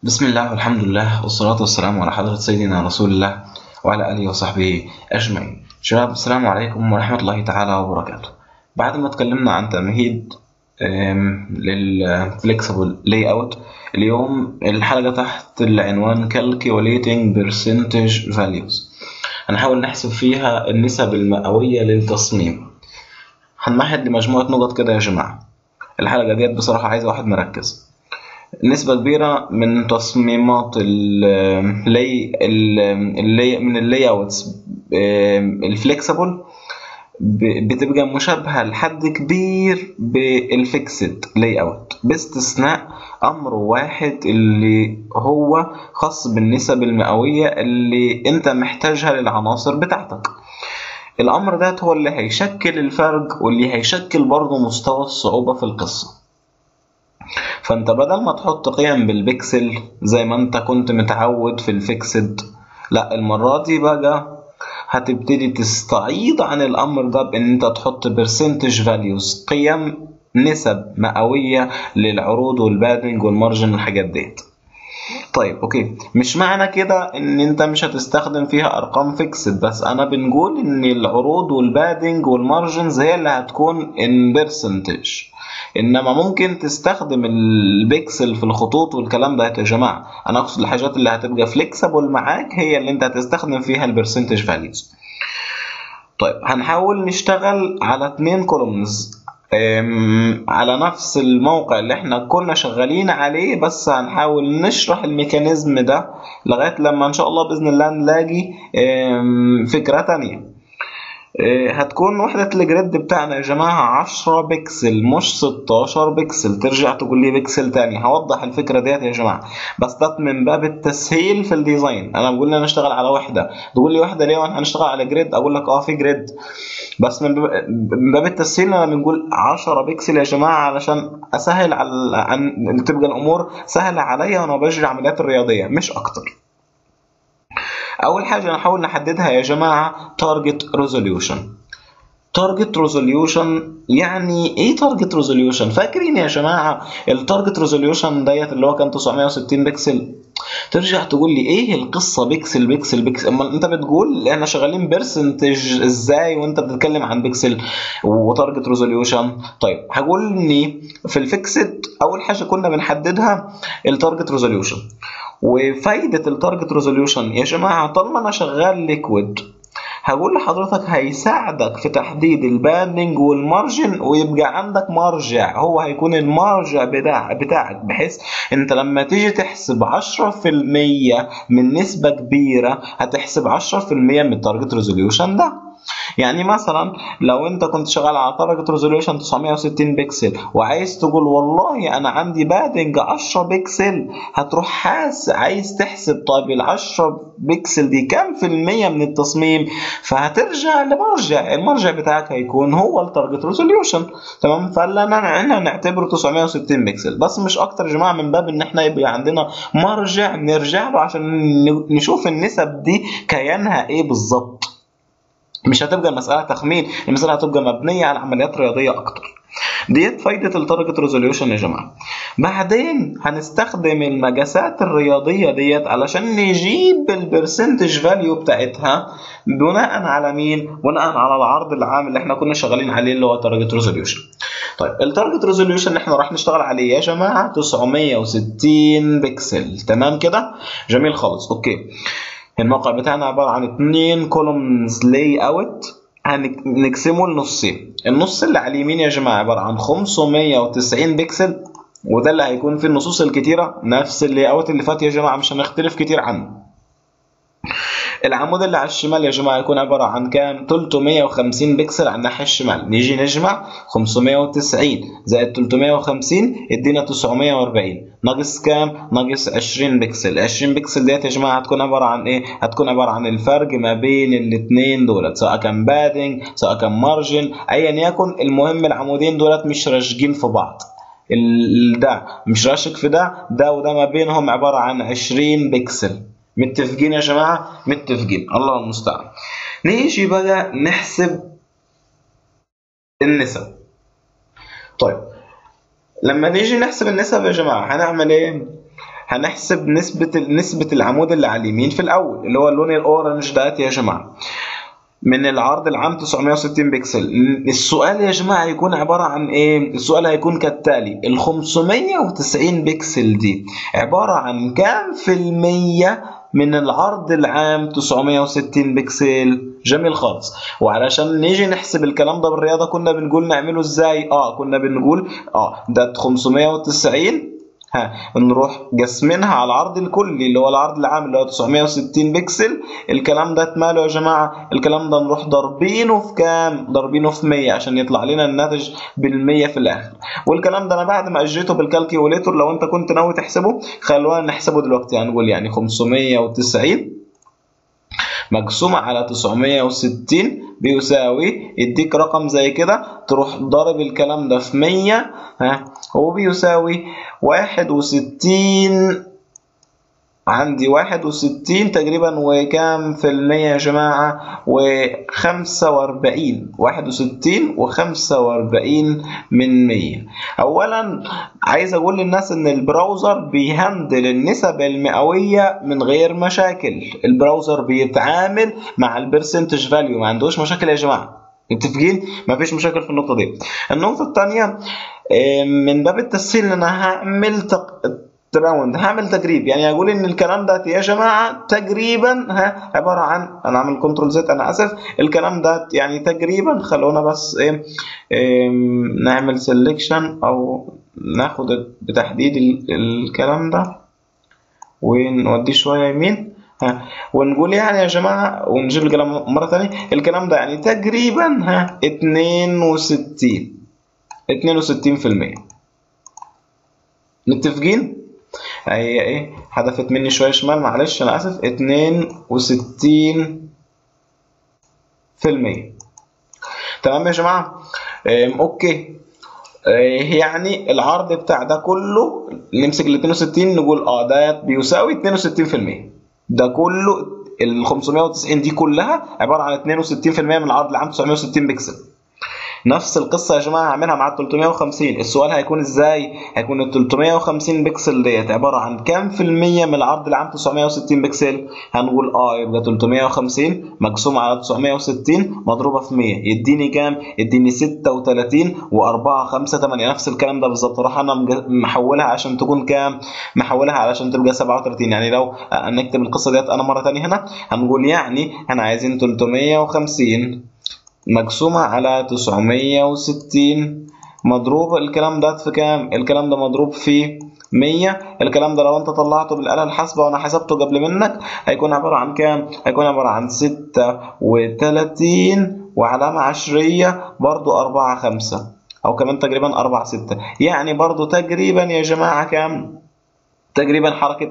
بسم الله والحمد لله والصلاة والسلام على حضرة سيدنا رسول الله وعلى آله وصحبه أجمعين شباب السلام عليكم ورحمة الله تعالى وبركاته بعد ما اتكلمنا عن تمهيد للفليكسبل لاي اوت اليوم الحلقة تحت العنوان calculating percentage values هنحاول نحسب فيها النسب المئوية للتصميم هنمهد لمجموعة نقط كده يا جماعة الحلقة ديت بصراحة عايزة واحد مركز نسبة كبيرة من تصميمات اللي اللي من اللاي اوتس الفليكسبل بتبقى مشابهة لحد كبير بالفيكسد لاي اوت باستثناء امر واحد اللي هو خاص بالنسب المئوية اللي انت محتاجها للعناصر بتاعتك الامر ده هو اللي هيشكل الفرق واللي هيشكل برضه مستوى الصعوبة في القصة فانت بدل ما تحط قيم بالبكسل زي ما انت كنت متعود في الفيكسد لا المرة دي بقى هتبتدي تستعيض عن الامر ده بان انت تحط برسنتج فاليوز قيم نسب مئوية للعروض والبادنج والمارجن والحاجات ديت طيب اوكي مش معنى كده ان انت مش هتستخدم فيها ارقام فيكسد بس انا بنقول ان العروض والبادنج والمارجنز هي اللي هتكون ان برسنتج انما ممكن تستخدم البيكسل في الخطوط والكلام ده يا جماعه انا اقصد الحاجات اللي هتبقى فليكسبل معاك هي اللي انت هتستخدم فيها البرسنتج فاليوز طيب هنحاول نشتغل على اتنين كولومنز على نفس الموقع اللي احنا كنا شغالين عليه بس هنحاول نشرح الميكانيزم ده لغايه لما ان شاء الله باذن الله نلاقي فكره تانية هتكون وحدة الجريد بتاعنا يا جماعة 10 بكسل مش 16 بكسل ترجع تقول لي بكسل تاني هوضح الفكرة ديت يا جماعة بس ده من باب التسهيل في الديزاين انا بقول لي انا اشتغل على وحدة تقول لي وحدة ليه وانا هنشتغل على جريد اقول لك اه في جريد بس من باب التسهيل انا بنقول 10 بكسل يا جماعة علشان اسهل على عن تبقى الامور سهلة عليا وانا بجري العمليات الرياضية مش اكتر اول حاجه نحاول نحددها يا جماعه تارجت ريزوليوشن تارجت ريزوليوشن يعني ايه تارجت ريزوليوشن فاكرين يا جماعه التارجت ريزوليوشن ديت اللي هو كان 960 بكسل ترجع تقول لي ايه القصه بكسل بكسل بكسل اما انت بتقول احنا شغالين برسنتج ازاي وانت بتتكلم عن بكسل وتارجت ريزوليوشن طيب هقول اني في الفيكسد اول حاجه كنا بنحددها التارجت ريزوليوشن وفايده التارجت ريزوليوشن يا جماعه طالما انا شغال ليكويد هقول لحضرتك هيساعدك في تحديد الباندنج والمارجن ويبقى عندك مرجع هو هيكون المرجع بتاع بتاعك بحيث انت لما تيجي تحسب 10% من نسبة كبيرة هتحسب 10% من التارجت ريزوليوشن ده يعني مثلا لو انت كنت شغال على تارجت ريزوليوشن 960 بكسل وعايز تقول والله انا عندي بادنج 10 بكسل هتروح حاس عايز تحسب طيب ال 10 بكسل دي كام في المية من التصميم فهترجع لمرجع المرجع بتاعك هيكون هو التارجت ريزوليوشن تمام فلا احنا نعتبره 960 بكسل بس مش اكتر يا جماعه من باب ان احنا يبقى عندنا مرجع نرجع له عشان نشوف النسب دي كيانها ايه بالظبط مش هتبقى المسألة تخمين المسألة هتبقى مبنية على عمليات رياضية أكتر ديت فايدة التارجت ريزوليوشن يا جماعة بعدين هنستخدم المقاسات الرياضية ديت علشان نجيب البرسنتج فاليو بتاعتها بناء على مين؟ بناء على العرض العام اللي احنا كنا شغالين عليه اللي هو التارجت ريزوليوشن طيب التارجت ريزوليوشن اللي احنا راح نشتغل عليه يا جماعة 960 بكسل تمام كده؟ جميل خالص اوكي الموقع بتاعنا عبارة عن اتنين كولومز لاي اوت هنقسمه لنصين النص اللي على اليمين يا جماعة عبارة عن 590 بكسل وده اللي هيكون فيه النصوص الكتيرة نفس اللاي اوت اللي فات يا جماعة مش هنختلف كتير عنه العمود اللي على الشمال يا جماعه يكون عباره عن كام 350 بكسل على الناحيه الشمال نيجي نجمع 590 زائد 350 يدينا 940 ناقص كام ناقص 20 بكسل 20 بكسل ديت يا جماعه هتكون عباره عن ايه هتكون عباره عن الفرق ما بين الاثنين دولت سواء كان بادنج سواء كان مارجن ايا يكن المهم العمودين دولت مش راشقين في بعض ده مش راشق في ده ده وده ما بينهم عباره عن 20 بكسل متفقين يا جماعة؟ متفقين الله المستعان نيجي بقى نحسب النسب طيب لما نيجي نحسب النسب يا جماعة هنعمل ايه؟ هنحسب نسبة نسبة العمود اللي على اليمين في الأول اللي هو اللون الأورنج ده يا جماعة من العرض العام 960 بكسل السؤال يا جماعة هيكون عبارة عن ايه السؤال هيكون كالتالي ال 590 بكسل دي عبارة عن كام في المية من العرض العام 960 بكسل جميل خالص وعلشان نيجي نحسب الكلام ده بالرياضة كنا بنقول نعمله ازاي اه كنا بنقول اه ده 590 ها نروح قسمينها على العرض الكلي اللي هو العرض العام اللي هو 960 بكسل الكلام ده ماله يا جماعه الكلام ده نروح ضاربينه في كام ضاربينه في 100 عشان يطلع لنا الناتج بال100 في الاخر والكلام ده انا بعد ما اجريته بالكالكيوليتور لو انت كنت ناوي تحسبه خلونا نحسبه دلوقتي هنقول يعني 590 مقسومة على 960 بيساوي يديك رقم زي كده تروح ضارب الكلام ده في 100 ها هو بيساوي 61 عندي واحد وستين تقريبا وكام في المية يا جماعة وخمسة واربعين واحد وستين وخمسة واربعين من مية أولا عايز أقول للناس إن البراوزر بيهندل النسب المئوية من غير مشاكل البراوزر بيتعامل مع البرسنتج فاليو ما عندوش مشاكل يا جماعة متفقين مفيش مشاكل في النقطة دي النقطة الثانية من باب التسهيل أنا هعمل تق... راوند هعمل تجريب يعني اقول ان الكلام ده يا جماعه تقريبا ها عباره عن انا عامل كنترول زد انا اسف الكلام ده يعني تقريبا خلونا بس ايه, إيه نعمل سيلكشن او ناخد بتحديد الكلام ده ونوديه شويه يمين ها ونقول يعني يا جماعه ونجيب الكلام مره ثانيه الكلام ده يعني تقريبا ها 62 62% متفقين؟ هي ايه حذفت مني شويه شمال معلش انا اسف 62 في المية تمام يا جماعه ام اوكي يعني العرض بتاع ده كله نمسك ال 62 نقول اه ده بيساوي 62% ده كله ال 590 دي كلها عباره عن 62% من العرض العام 960 بكسل نفس القصة يا جماعة هعملها مع ال 350 السؤال هيكون ازاي هيكون ال 350 بكسل ديت عبارة عن كام في المية من العرض العام 960 بكسل هنقول اه يبقى 350 مقسوم على 960 مضروبة في 100 يديني كام يديني 36 و4 5 8 نفس الكلام ده بالظبط اروح انا محولها عشان تكون كام محولها علشان تبقى 37 يعني لو نكتب القصة ديت انا مرة ثانية هنا هنقول يعني احنا عايزين 350 مقسومة على 960 مضروب الكلام ده في كام؟ الكلام ده مضروب في 100 الكلام ده لو انت طلعته بالآلة الحاسبة وانا حسبته قبل منك هيكون عبارة عن كام؟ هيكون عبارة عن 36 وعلامة عشرية برضو 4 5 أو كمان تقريبا 4 6 يعني برضو تقريبا يا جماعة كام؟ تقريبا حركة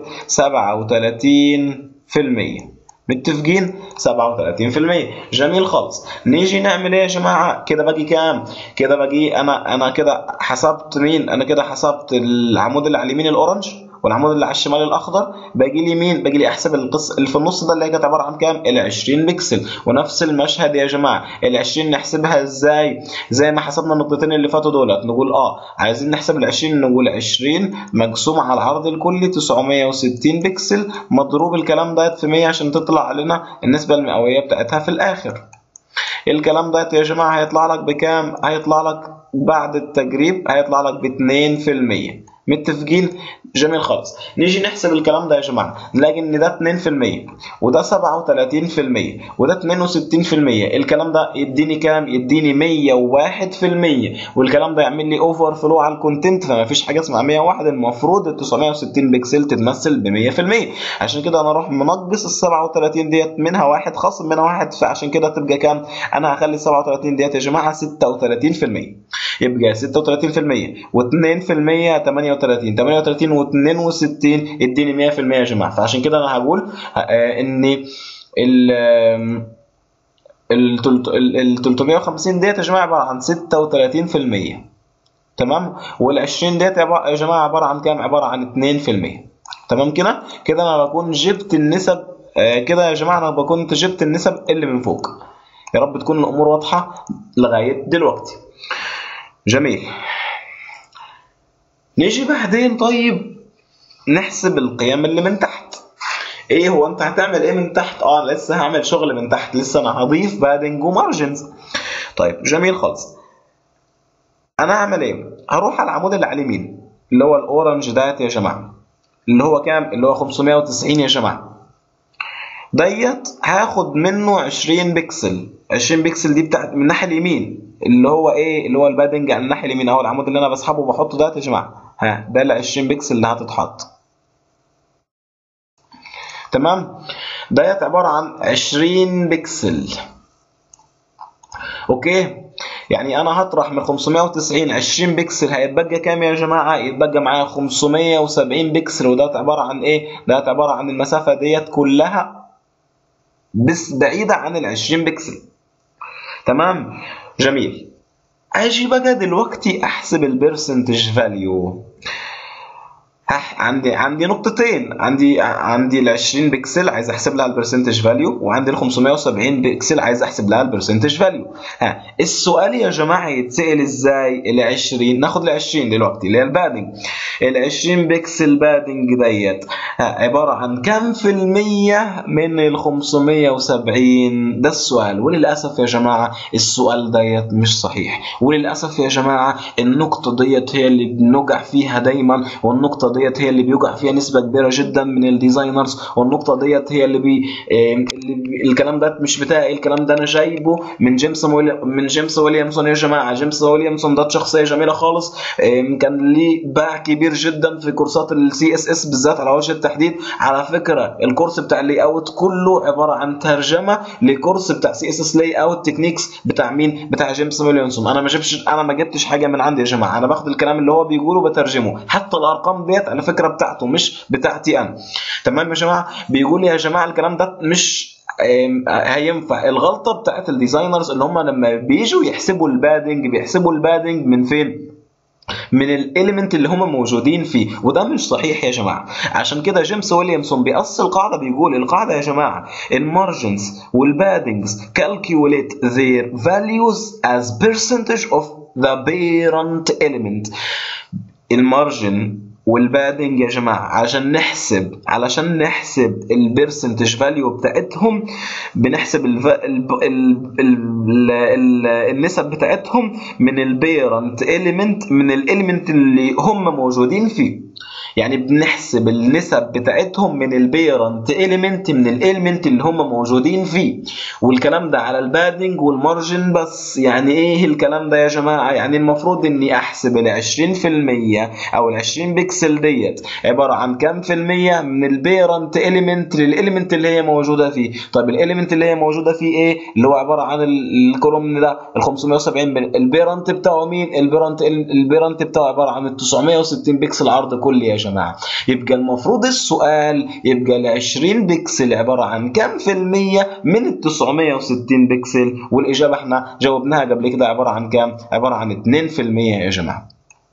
37 في المية متفقين 37% جميل خالص نيجي نعمل ايه يا جماعه كده باجي كام كده باجي انا انا كده حسبت مين انا كده حسبت العمود اللي على اليمين الاورنج والعمود اللي على الشمال الاخضر باجي لي مين باجي لي احسب القص اللي في النص ده اللي هي كانت عباره عن كام ال 20 بكسل ونفس المشهد يا جماعه ال 20 نحسبها ازاي زي ما حسبنا النقطتين اللي فاتوا دولت نقول اه عايزين نحسب ال 20 نقول 20 مقسوم على العرض الكلي 960 بكسل مضروب الكلام ده في 100 عشان تطلع لنا النسبه المئويه بتاعتها في الاخر الكلام ده يا جماعه هيطلع لك بكام هيطلع لك بعد التجريب هيطلع لك ب 2% متفقين جميل خالص نيجي نحسب الكلام ده يا جماعه نلاقي ان ده 2% وده 37% وده 62% الكلام ده يديني كام يديني 101% والكلام ده يعمل لي اوفر فلو على الكونتنت فما فيش حاجه اسمها 101 المفروض ال 960 بكسل تتمثل ب 100% عشان كده انا اروح منقص ال 37 ديت منها واحد خاصم منها واحد فعشان كده تبقى كام انا هخلي ال 37 ديت يا جماعه 36% يبقى 36% و2% 38 38 و62 اديني 100% يا جماعه فعشان كده انا هقول ان ال ال 350 ديت يا جماعه عباره عن 36% تمام وال 20 ديت يا جماعه عباره عن كام عباره عن 2% تمام كده كده انا بكون جبت النسب كده يا جماعه انا بكون جبت النسب اللي من فوق يا رب تكون الامور واضحه لغايه دلوقتي جميل نيجي بعدين طيب نحسب القيم اللي من تحت ايه هو انت هتعمل ايه من تحت اه أنا لسه هعمل شغل من تحت لسه انا هضيف بادنج ومارجنز طيب جميل خالص انا هعمل ايه هروح على العمود اللي على اليمين اللي هو الاورنج ديت يا جماعه اللي هو كام اللي هو 590 يا جماعه ديت هاخد منه 20 بكسل 20 بكسل دي بتاعت من الناحيه اليمين اللي هو ايه اللي هو البادنج على الناحيه اليمين اهو العمود اللي انا بسحبه وبحطه ده يا جماعه ها ده ال 20 بكسل اللي هتتحط تمام ديت عباره عن 20 بكسل اوكي يعني انا هطرح من 590 20 بكسل هيتبقى كام يا جماعه يتبقى معايا 570 بكسل وده عباره عن ايه ده عباره عن المسافه ديت كلها بس بعيده عن ال 20 بكسل تمام جميل اجي بقى دلوقتي احسب البرسنتج فاليو عندي عندي نقطتين عندي عندي ال 20 بكسل عايز احسب لها البرسنتج فاليو وعندي ال 570 بكسل عايز احسب لها البرسنتج فاليو ها السؤال يا جماعه يتسال ازاي ال 20 ناخد ال 20 دلوقتي اللي هي البادنج ال 20 بكسل بادنج ديت عباره عن كم في المية من ال 570 ده السؤال وللاسف يا جماعه السؤال ديت مش صحيح وللاسف يا جماعه النقطه ديت هي اللي بنوجع فيها دايما والنقطه ديت هي اللي بيوقع فيها نسبه كبيره جدا من الديزاينرز والنقطه ديت هي اللي بي اللي بي الكلام ده مش بتاعي الكلام ده انا جايبه من جيمس من جيمس ويليامسون يا جماعه جيمس ويليامسون ده شخصيه جميله خالص كان ليه باع كبير جدا في كورسات السي اس اس بالذات على وجه التحديد على فكره الكورس بتاع اللي اوت كله عباره عن ترجمه لكورس بتاع سي اس اس لاي اوت تكنيكس بتاع مين بتاع جيمس ويليامسون انا ما جبتش انا ما جبتش حاجه من عندي يا جماعه انا باخد الكلام اللي هو بيقوله بترجمه حتى الارقام ديت على فكره بتاعته مش بتاعتي انا تمام يا جماعه بيقول يا جماعه الكلام ده مش هينفع الغلطه بتاعت الديزاينرز اللي هم لما بيجوا يحسبوا البادنج بيحسبوا البادنج من فين من الاليمنت اللي هم موجودين فيه وده مش صحيح يا جماعه عشان كده جيمس ويليامسون بيأصل القاعده بيقول القاعده يا جماعه المارجنز والبادنجز calculate their values as percentage of the parent element المارجن والبادنج يا جماعه عشان نحسب علشان نحسب البرسنتج فاليو بتاعتهم بنحسب الف... ال... ال... ال... ال... النسب بتاعتهم من البيرنت اليمنت من الاليمنت اللي هم موجودين فيه يعني بنحسب النسب بتاعتهم من البيرنت اليمنت من الاليمنت اللي هم موجودين فيه والكلام ده على البادنج والمارجن بس يعني ايه الكلام ده يا جماعه يعني المفروض اني احسب ال 20% او ال 20 بكسل ديت عباره عن كام في الميه من البيرنت اليمنت للاليمنت اللي هي موجوده فيه طيب الاليمنت اللي هي موجوده فيه ايه اللي هو عباره عن الكولومن ده ال 570 البيرنت بتاعه مين البيرنت البيرنت بتاعه عباره عن ال 960 بكسل عرض كلي يا جماعه يبقى المفروض السؤال يبقى ال 20 بكسل عباره عن كام في الميه من ال 960 بكسل والاجابه احنا جاوبناها قبل كده عباره عن كام عباره عن 2% يا جماعه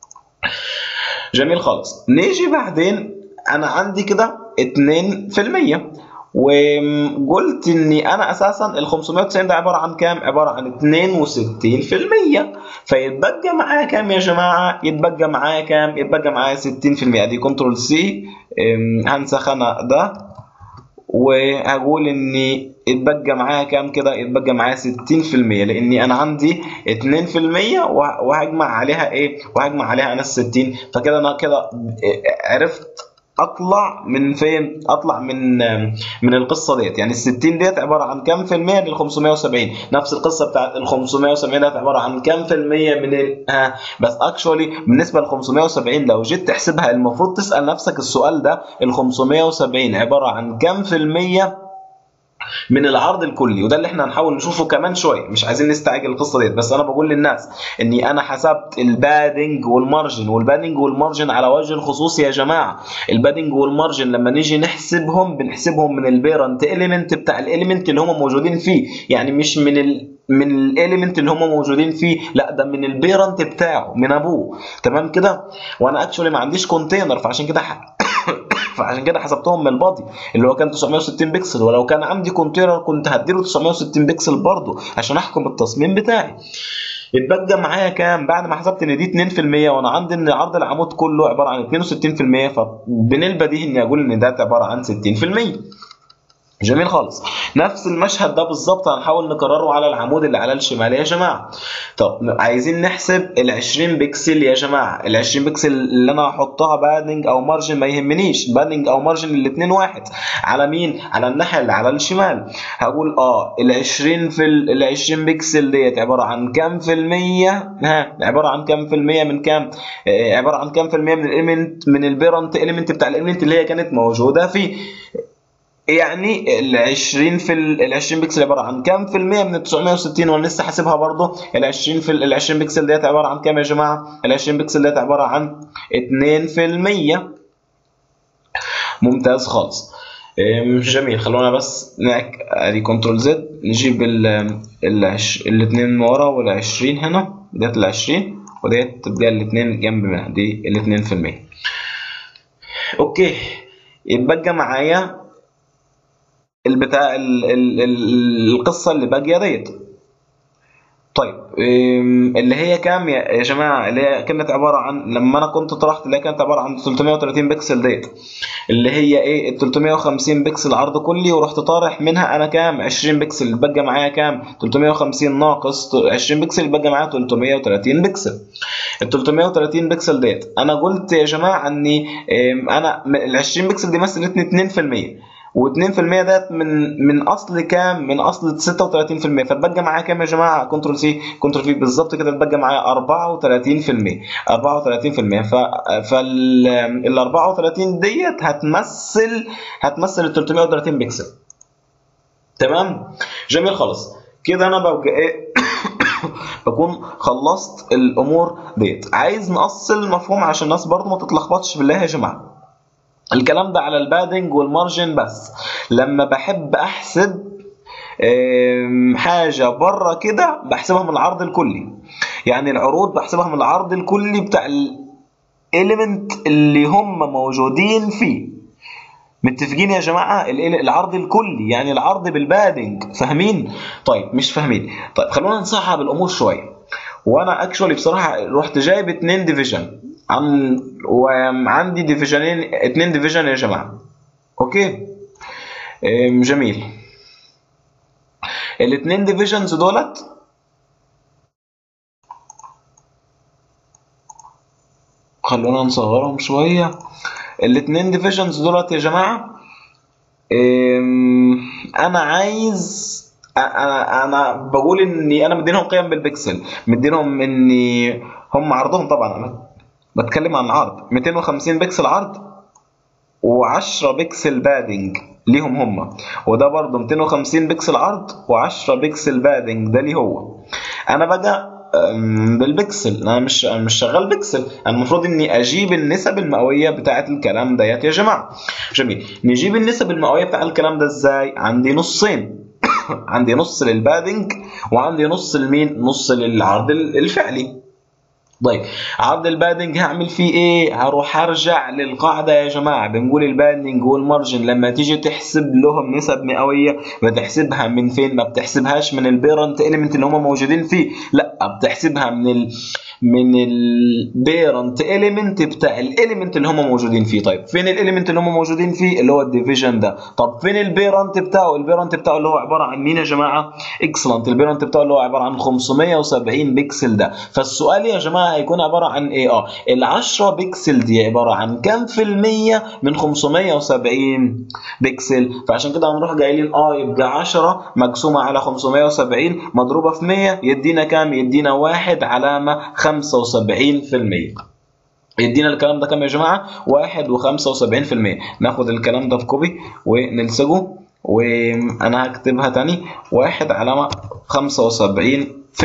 جميل خالص نيجي بعدين انا عندي كده 2% وقلت اني انا اساسا ال 590 ده عباره عن كام؟ عباره عن 62% فيتبقى معايا كام يا جماعه؟ يتبقى معايا كام؟ يتبقى معايا 60% دي كنترول سي هنسخ انا ده وهقول اني يتبقى معايا كام كده؟ يتبقى معايا 60% لاني انا عندي 2% وهجمع عليها ايه؟ وهجمع عليها انا ال 60 فكده انا كده عرفت اطلع من فين؟ اطلع من من القصه ديت يعني ال 60 ديت عباره عن كام في المية من ال 570 نفس القصه بتاعت ال 570 ديت عباره عن كام في المية من ال ها بس اكشولي بالنسبه ل 570 لو جيت تحسبها المفروض تسال نفسك السؤال ده ال 570 عباره عن كام في المية من العرض الكلي وده اللي احنا هنحاول نشوفه كمان شويه مش عايزين نستعجل القصه ديت بس انا بقول للناس اني انا حسبت البادنج والمارجن والبادنج والمارجن على وجه الخصوص يا جماعه البادنج والمارجن لما نيجي نحسبهم بنحسبهم من البيرنت اليمنت بتاع الاليمنت اللي هم موجودين فيه يعني مش من ال من الاليمنت اللي هم موجودين فيه لا ده من البيرنت بتاعه من ابوه تمام كده وانا اكشولي ما عنديش كونتينر فعشان كده فعشان كده حسبتهم من البادي اللي هو كان 960 بكسل ولو كان عندي كونتينر كنت هديله 960 بكسل برضه عشان احكم التصميم بتاعي يتبقى معايا كام بعد ما حسبت ان دي 2% وانا عندي ان عرض العمود كله عباره عن 62% فمن البديهي اني اقول ان ده عباره عن 60% جميل خالص نفس المشهد ده بالظبط هنحاول نكرره على العمود اللي على الشمال يا جماعه طب عايزين نحسب ال 20 بكسل يا جماعه ال 20 بكسل اللي انا هحطها بادنج او مارجن ما يهمنيش بادنج او مارجن الاثنين واحد على مين على الناحيه اللي على الشمال هقول اه ال 20 في ال 20 بكسل ديت عباره عن كام في الميه ها عباره عن كام في الميه من كام آه عباره عن كام في الميه من الاليمنت من البيرنت اليمنت بتاع الاليمنت اللي هي كانت موجوده فيه يعني ال 20 في ال 20 بكسل عباره عن كام في المية من ال 960 وانا لسه حاسبها برضه ال 20 في ال 20 بكسل ديت عباره عن كام يا جماعه؟ ال 20 بكسل ديت عباره عن 2% ممتاز خالص جميل خلونا بس ادي كنترول زد نجيب ال ال الاثنين ورا وال 20 هنا ديت ال 20 وديت تبقى الاثنين جنب منها دي ال 2% اوكي يتبقى معايا البتاع ال ال ال القصه اللي باقيه ديت طيب اللي هي كام يا جماعه اللي هي كانت عباره عن لما انا كنت طرحت اللي هي كانت عباره عن 330 بكسل ديت اللي هي ايه ال 350 بكسل عرض كلي ورحت طارح منها انا كام 20 بكسل بقى معايا كام 350 ناقص 20 بكسل بقى معايا 330 بكسل ال 330 بكسل ديت انا قلت يا جماعه اني انا ال 20 بكسل دي مثلتني 2% و2% ديت من من اصل كام؟ من اصل 36% فاتبقى معايا كام يا جماعه؟ كنترول سي كنترول في بالظبط كده اتبقى معايا 34% 34% ف فال 34 ديت هتمثل هتمثل ال 330 بكسل تمام؟ جميل خالص كده انا ببقى ايه بكون خلصت الامور ديت عايز نأصل المفهوم عشان الناس برضه ما تتلخبطش بالله يا جماعه الكلام ده على البادنج والمارجن بس لما بحب احسب حاجه بره كده بحسبها من العرض الكلي يعني العروض بحسبها من العرض الكلي بتاع الاليمنت اللي هم موجودين فيه متفقين يا جماعه العرض الكلي يعني العرض بالبادنج فاهمين طيب مش فاهمين طيب خلونا نصحح الامور شويه وانا اكشولي بصراحه رحت جايب اتنين ديفيجن عن وعندي ديفيجنين اتنين ديفيجن يا جماعه اوكي جميل الاتنين ديفيجنز دولت خلونا نصغرهم شويه الاتنين ديفيجنز دولت يا جماعه انا عايز انا انا بقول اني انا مدينهم قيم بالبكسل مدينهم اني هم عرضهم طبعا انا بتكلم عن العرض 250 بكسل عرض و10 بكسل بادنج ليهم هم وده برضه 250 بكسل عرض و10 بكسل بادنج ده ليه هو انا بقى بالبكسل انا مش أنا مش شغال بكسل انا المفروض اني اجيب النسب المئويه بتاعه الكلام ديت يا جماعه جميل نجيب النسب المئويه بتاع الكلام ده ازاي عندي نصين عندي نص للبادنج وعندي نص لمين نص للعرض الفعلي طيب عرض البادنج هعمل فيه ايه هروح ارجع للقاعده يا جماعه بنقول البادنج والمارجن لما تيجي تحسب لهم نسب مئويه بتحسبها من فين ما بتحسبهاش من البيرنت اليمنت اللي هم موجودين فيه لا بتحسبها من ال من البيرنت اليمنت بتاع الاليمنت اللي هم موجودين فيه طيب فين الاليمنت اللي هم موجودين فيه اللي هو الديفيجن ده طب فين البيرنت بتاعه البيرنت بتاعه اللي هو عباره عن مين يا جماعه اكسلنت البيرنت بتاعه اللي هو عباره عن 570 بكسل ده فالسؤال يا جماعه هيكون عباره عن ايه اه ال 10 بكسل دي عباره عن كام في الميه من 570 بكسل فعشان كده هنروح جايين اه يبقى 10 مقسومه على 570 مضروبه في 100 يدينا كام يدينا واحد علامه 75% يدينا الكلام ده كام يا جماعه؟ 1 و75% ناخد الكلام ده في كوبي ونلصقه وانا هكتبها تاني واحد علامه 75%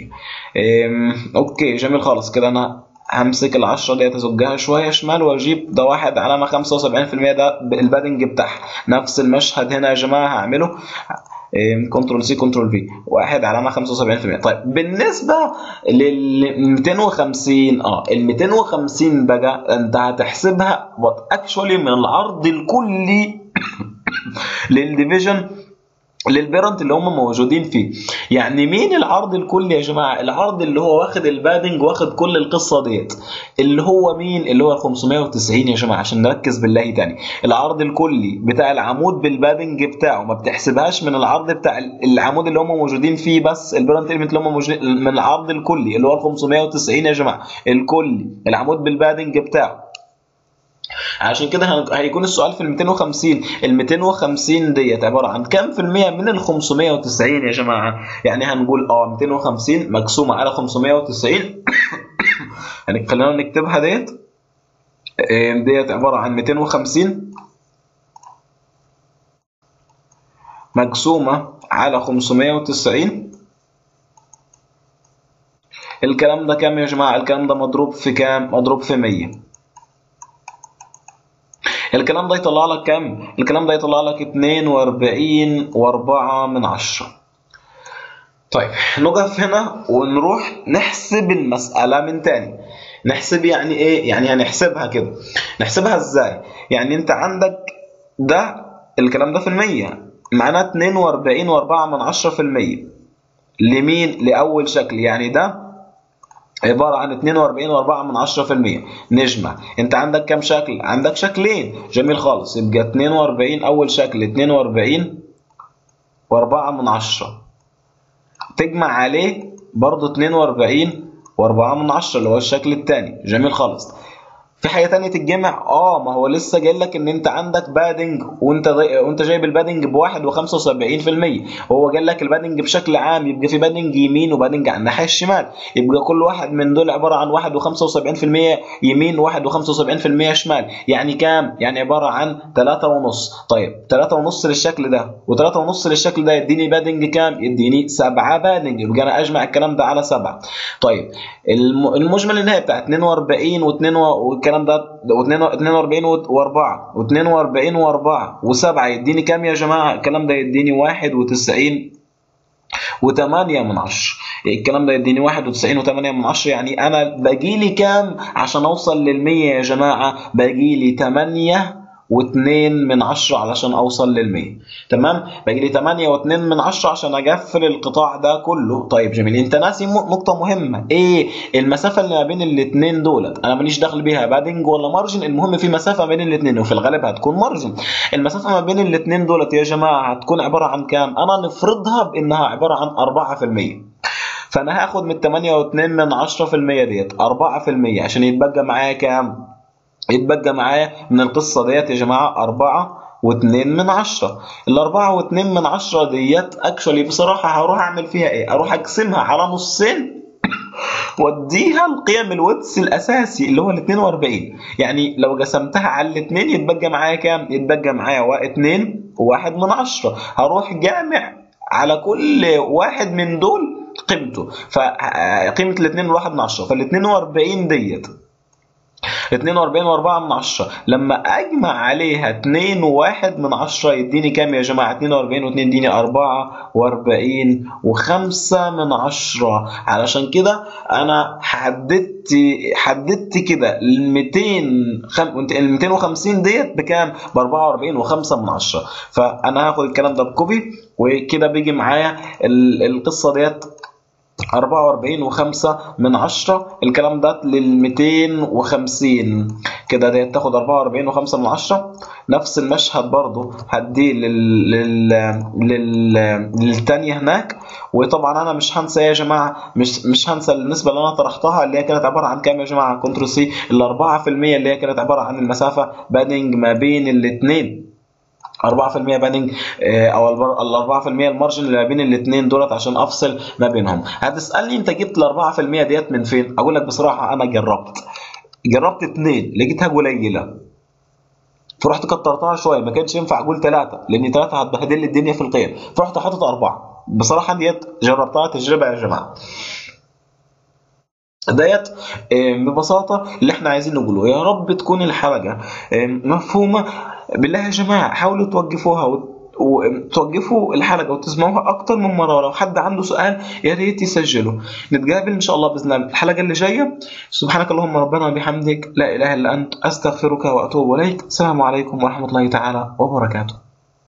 اوكي جميل خالص كده انا همسك العشرة دي ازجها شويه شمال واجيب ده واحد علامه 75% ده البادنج بتاعها نفس المشهد هنا يا جماعه هعمله كنترول سي كنترول في واحد علامه 75% طيب بالنسبه لل 250 اه ال 250 بقى انت هتحسبها وات اكشولي من العرض الكلي للديفيجن للبيرنت اللي هم موجودين فيه يعني مين العرض الكلي يا جماعه العرض اللي هو واخد البادنج واخد كل القصه ديت اللي هو مين اللي هو ال 590 يا جماعه عشان نركز بالله تاني العرض الكلي بتاع العمود بالبادنج بتاعه ما بتحسبهاش من العرض بتاع العمود اللي هم موجودين فيه بس البيرنت اليمنت اللي هم موجودين من العرض الكلي اللي هو ال 590 يا جماعه الكلي العمود بالبادنج بتاعه عشان كده هيكون السؤال في ال 250 ال 250 ديت عباره عن كام في المية من ال 590 يا جماعه يعني هنقول اه 250 مقسومه على 590 يعني خلينا نكتبها ديت ديت عباره عن 250 مقسومه على 590 الكلام ده كام يا جماعه الكلام ده مضروب في كام مضروب في 100 الكلام ده يطلع لك كام؟ الكلام ده يطلع لك 42 و4 من 10 طيب نقف هنا ونروح نحسب المسألة من تاني نحسب يعني ايه؟ يعني هنحسبها كده نحسبها ازاي؟ يعني انت عندك ده الكلام ده في المية معناه 42 و4 من 10 في المية لمين؟ لأول شكل يعني ده عبارة عن 42 و4 من 10% نجمع انت عندك كام شكل عندك شكلين جميل خالص يبقى 42 اول شكل 42 و4 من 10 تجمع عليه برضه 42 و4 من 10 اللي هو الشكل الثاني جميل خالص في حاجه ثانيه تتجمع اه ما هو لسه قايل لك ان انت عندك بادنج وانت ضي... وانت جايب البادنج ب 1.75% وهو قال لك البادنج بشكل عام يبقى في بادنج يمين وبادنج على الناحيه الشمال يبقى كل واحد من دول عباره عن 1.75% يمين 1.75% شمال يعني كام يعني عباره عن 3.5 طيب 3.5 للشكل ده و3.5 للشكل ده يديني بادنج كام يديني 7 بادنج يبقى انا اجمع الكلام ده على 7 طيب المجمل النهائي بتاع 42 و2 والكلام ده 42 و4 و42 و4 و7 يديني كام يا جماعه الكلام ده يديني 91 و8 من 10 الكلام ده يديني 91 و8 من 10 يعني انا باجي لي كام عشان اوصل لل100 يا جماعه باجي لي 8 و2 من 10 علشان اوصل لل100 تمام باجي لي 8 و2 من 10 عشان اقفل القطاع ده كله طيب جميل انت ناسي نقطه مهمه ايه المسافه اللي ما بين الاثنين دولت انا ماليش دخل بيها بادنج ولا مارجن المهم في مسافه بين الاثنين وفي الغالب هتكون مارجن المسافه ما بين الاثنين دولت يا جماعه هتكون عباره عن كام انا نفرضها بانها عباره عن 4% فانا هاخد من 8 و2 من 10% ديت 4% عشان يتبقى معايا كام يتبقى معايا من القصة ديت يا جماعة أربعة واتنين من عشرة الأربعة واتنين من عشرة ديت أكشولي بصراحة هروح أعمل فيها إيه؟ أروح أقسمها على نصين واديها القيم الوتس الاساسي اللي هو ال 42 يعني لو قسمتها على الاثنين يتبقى معايا كام؟ يتبقى معايا 2 وواحد من عشرة هروح جامع على كل واحد من دول قيمته فقيمة الاثنين والواحد من عشرة فال 42 ديت 42 و4 من 10 لما اجمع عليها 2 و1 من 10 يديني كام يا جماعه 42 و2 يديني 44 و5 من 10 علشان كده انا حددت حددت كده ال 200 ال 250 ديت بكام ب 44 و5 من 10 فانا هاخد الكلام ده بكوبي وكده بيجي معايا القصه ديت 44 و5 من 10 الكلام ده لل 250 كده ديت تاخد 44 و5 من 10 نفس المشهد برضو هديه لل لل لل للتانية هناك وطبعا انا مش هنسى يا جماعه مش مش هنسى النسبه اللي انا طرحتها اللي هي كانت عباره عن كام يا جماعه كنترول سي ال 4% اللي هي كانت عباره عن المسافه بادنج ما بين الاثنين 4% باننج او ال 4% المارجن اللي ما بين الاثنين دولت عشان افصل ما بينهم هتسالني انت جبت ال 4% ديت من فين اقول لك بصراحه انا جربت جربت اثنين لقيتها قليله فرحت كترتها شويه ما كانش ينفع اقول ثلاثه لان ثلاثه هتبهدل لي الدنيا في القيم فرحت حاطط اربعه بصراحه ديت جربتها تجربه يا جماعه ديت ببساطة اللي احنا عايزين نقوله يا رب تكون الحلقة مفهومة بالله يا جماعة حاولوا توقفوها وتوقفوا الحلقة وتسمعوها أكتر من مرة ولو حد عنده سؤال يا ريت يسجله نتقابل إن شاء الله بإذن الله الحلقة اللي جاية سبحانك اللهم ربنا وبحمدك لا إله إلا أنت أستغفرك وأتوب إليك السلام عليكم ورحمة الله تعالى وبركاته